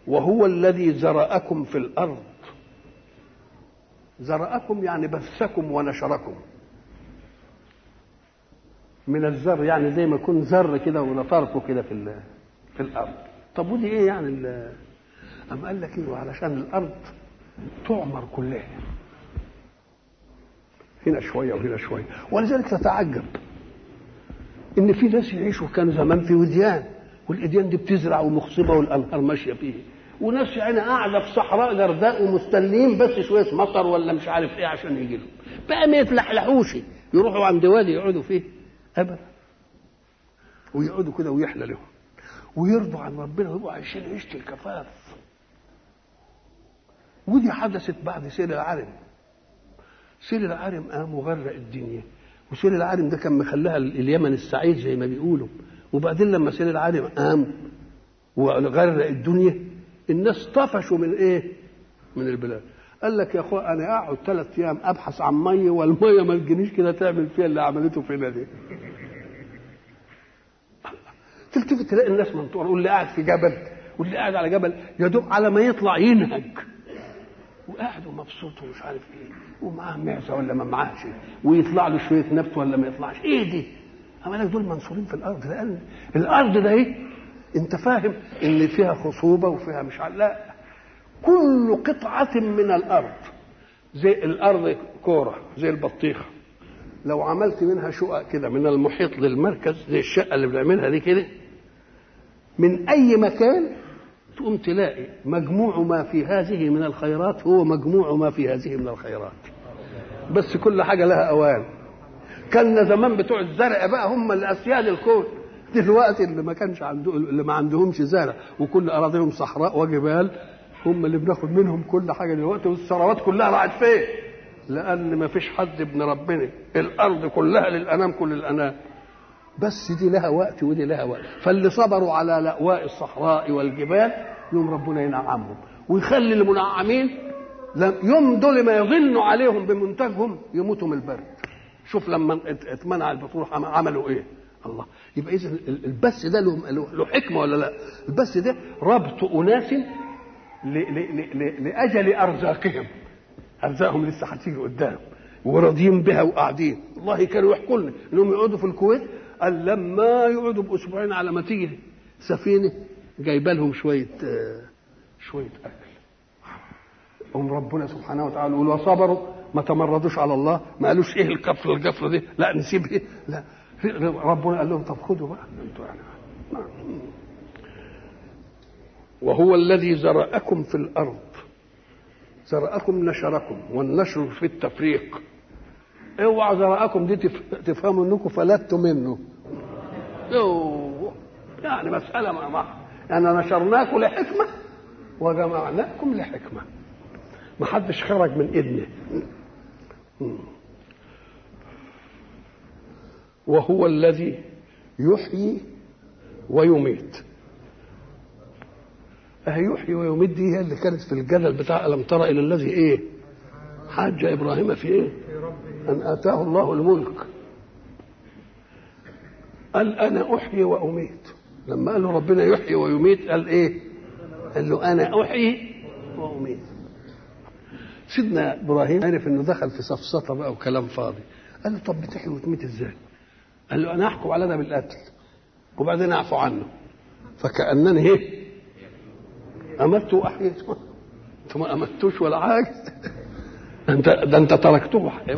وهو الذي زرأكم في الأرض زرأكم يعني بثكم ونشركم من الزر يعني زي ما يكون زر كده ونطرته كده في ال- في الارض طب ودي ايه يعني ال- أم قال لك ايه علشان الارض تعمر كلها هنا شويه وهنا شويه ولذلك تتعجب ان في ناس يعيشوا كانوا زمان في وديان والاديان دي بتزرع ومخصبه والانهار ماشيه فيه وناس يعني قاعده في صحراء جرداء ومستنيين بس شويه مطر ولا مش عارف ايه عشان يجي لهم بقى ما يتلحلحوش يروحوا عند وادي يقعدوا فيه ابدا ويقعدوا كده ويحلى لهم ويرضوا عن ربنا ويبقوا عايشين عيشه الكفاف ودي حدثت بعد سيل العرم سيل العرم قام وغرق الدنيا وسيل العرم ده كان مخليها اليمن السعيد زي ما بيقولوا وبعدين لما سيل العرم قام وغرق الدنيا الناس طفشوا من ايه؟ من البلاد قال لك يا اخويا انا اقعد ثلاث ايام ابحث عن ميه والميه ما تجينيش كده تعمل فيها اللي عملته فينا دي تلتفت تلاقي الناس منطوره واللي قاعد في جبل واللي قاعد على جبل يدوب على ما يطلع ينهج وقاعد ومبسوط ومش عارف ايه ومعاه معزه ولا ما معاهش ويطلع له شويه نبت ولا ما يطلعش ايه دي؟ اما لك دول منصورين في الارض لان الارض ده ايه؟ انت فاهم ان فيها خصوبه وفيها مش عارف لا كل قطعه من الارض زي الارض كوره زي البطيخه لو عملت منها شقق كده من المحيط للمركز زي الشقه اللي بنعملها دي كده من اي مكان تقوم تلاقي مجموع ما في هذه من الخيرات هو مجموع ما في هذه من الخيرات بس كل حاجه لها اوان كان زمان بتوع الزرع بقى هم اللي اسياد الكون دلوقتي اللي ما كانش عنده اللي ما عندهمش زرع وكل اراضيهم صحراء وجبال هم اللي بناخد منهم كل حاجه دلوقتي والثروات كلها راحت فين؟ لان ما فيش حد ابن ربنا الارض كلها للانام كل الانام بس دي لها وقت ودي لها وقت فاللي صبروا على لأواء الصحراء والجبال يوم ربنا ينعمهم ويخلي المنعمين لم- يوم دول ما يظنوا عليهم بمنتجهم يموتوا من البرد شوف لما ات- اتمنع البترول عم- عملوا ايه الله يبقى اذا ال- البث ده له له- له حكمه ولا لا البث ده ربط اناس ل- ل- ل- ل- لاجل ارزاقهم ارزاقهم لسه هتيجي قدام وراضيين بها وقاعدين والله كانوا يحكوا لنا انهم يقعدوا في الكويت قال لما يقعدوا باسبوعين على ما تيجي سفينه جايبه لهم شويه آه، شويه اكل هم ربنا سبحانه وتعالى يقول وصبروا ما تمردوش على الله ما قالوش ايه الكفر الجفر دي لا نسيب ايه لا ربنا قال لهم طب خدوا بقى انتوا يعني نعم. وهو الذي زرأكم في الأرض زرأكم نشركم والنشر في التفريق اوعى زرأكم دي تف- تفهموا انكم فلتوا منه يوه. يعني مسألة مع بعض يعني نشرناكم لحكمة وجمعناكم لحكمة ما حدش خرج من إذنه وهو الذي يحيي ويميت أهي يحيي ويميت دي هي اللي كانت في الجدل بتاع ألم ترى إلى الذي إيه حاج إبراهيم في إيه أن آتاه الله الملك قال أنا أحيي وأميت لما قال له ربنا يحيي ويميت قال إيه قال له أنا أحيي وأميت سيدنا إبراهيم عرف إنه دخل في سفسطة بقى وكلام فاضي قال له طب بتحيي وتميت إزاي قال له أنا أحكم على ده بالقتل وبعدين أعفو عنه فكأنني إيه أمت وأحييت أنتوا ما أمتوش ولا حاجة ده أنت ده أنت تركته